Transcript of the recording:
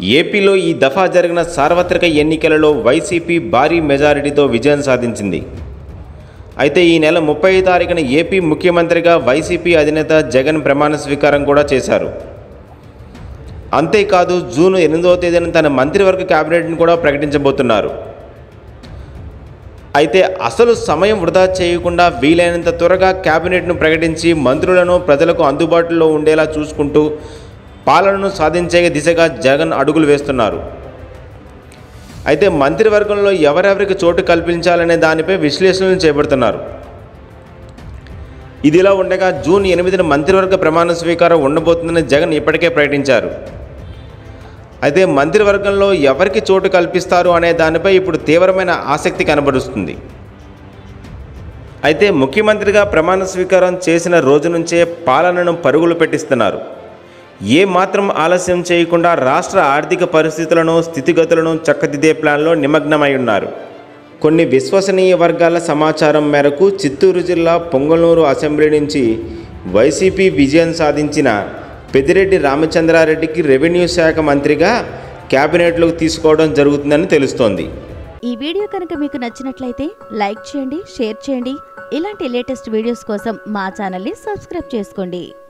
ఏపీలో ఈ దఫా జరిగిన సార్వత్రిక ఎన్నికలలో వైసీపీ భారీ మెజారిటీతో విజయం సాధించింది అయితే ఈ నెల ముప్పై తారీఖున ఏపీ ముఖ్యమంత్రిగా వైసీపీ అధినేత జగన్ ప్రమాణ స్వీకారం కూడా చేశారు అంతేకాదు జూన్ ఎనిమిదవ తేదీన తన మంత్రివర్గ కేబినెట్ను కూడా ప్రకటించబోతున్నారు అయితే అసలు సమయం వృధా చేయకుండా వీలైనంత త్వరగా కేబినెట్ను ప్రకటించి మంత్రులను ప్రజలకు అందుబాటులో ఉండేలా చూసుకుంటూ పాలనను సాధించే దిశగా జగన్ అడుగులు వేస్తున్నారు అయితే మంత్రివర్గంలో ఎవరెవరికి చోటు కల్పించాలనే దానిపై విశ్లేషణలు చేపడుతున్నారు ఇదిలా ఉండగా జూన్ ఎనిమిదిన మంత్రివర్గ ప్రమాణ స్వీకారం ఉండబోతుందని జగన్ ఇప్పటికే ప్రకటించారు అయితే మంత్రివర్గంలో ఎవరికి చోటు కల్పిస్తారు అనే దానిపై ఇప్పుడు తీవ్రమైన ఆసక్తి కనబరుస్తుంది అయితే ముఖ్యమంత్రిగా ప్రమాణ స్వీకారం చేసిన రోజు నుంచే పాలనను పరుగులు పెట్టిస్తున్నారు ఏ మాత్రం ఆలస్యం చేయకుండా రాష్ట్ర ఆర్థిక పరిస్థితులను స్థితిగతులను చక్కదిద్దే ప్లాన్లో నిమగ్నమై ఉన్నారు కొన్ని విశ్వసనీయ వర్గాల సమాచారం మేరకు చిత్తూరు జిల్లా పొంగనూరు అసెంబ్లీ నుంచి వైసీపీ విజయం సాధించిన పెద్దిరెడ్డి రామచంద్రారెడ్డికి రెవెన్యూ శాఖ మంత్రిగా కేబినెట్లోకి తీసుకోవడం జరుగుతుందని తెలుస్తోంది ఈ వీడియో కనుక మీకు నచ్చినట్లయితే లైక్ చేయండి షేర్ చేయండి ఇలాంటి లేటెస్ట్ వీడియోస్ కోసం మా ఛానల్ని సబ్స్క్రైబ్ చేసుకోండి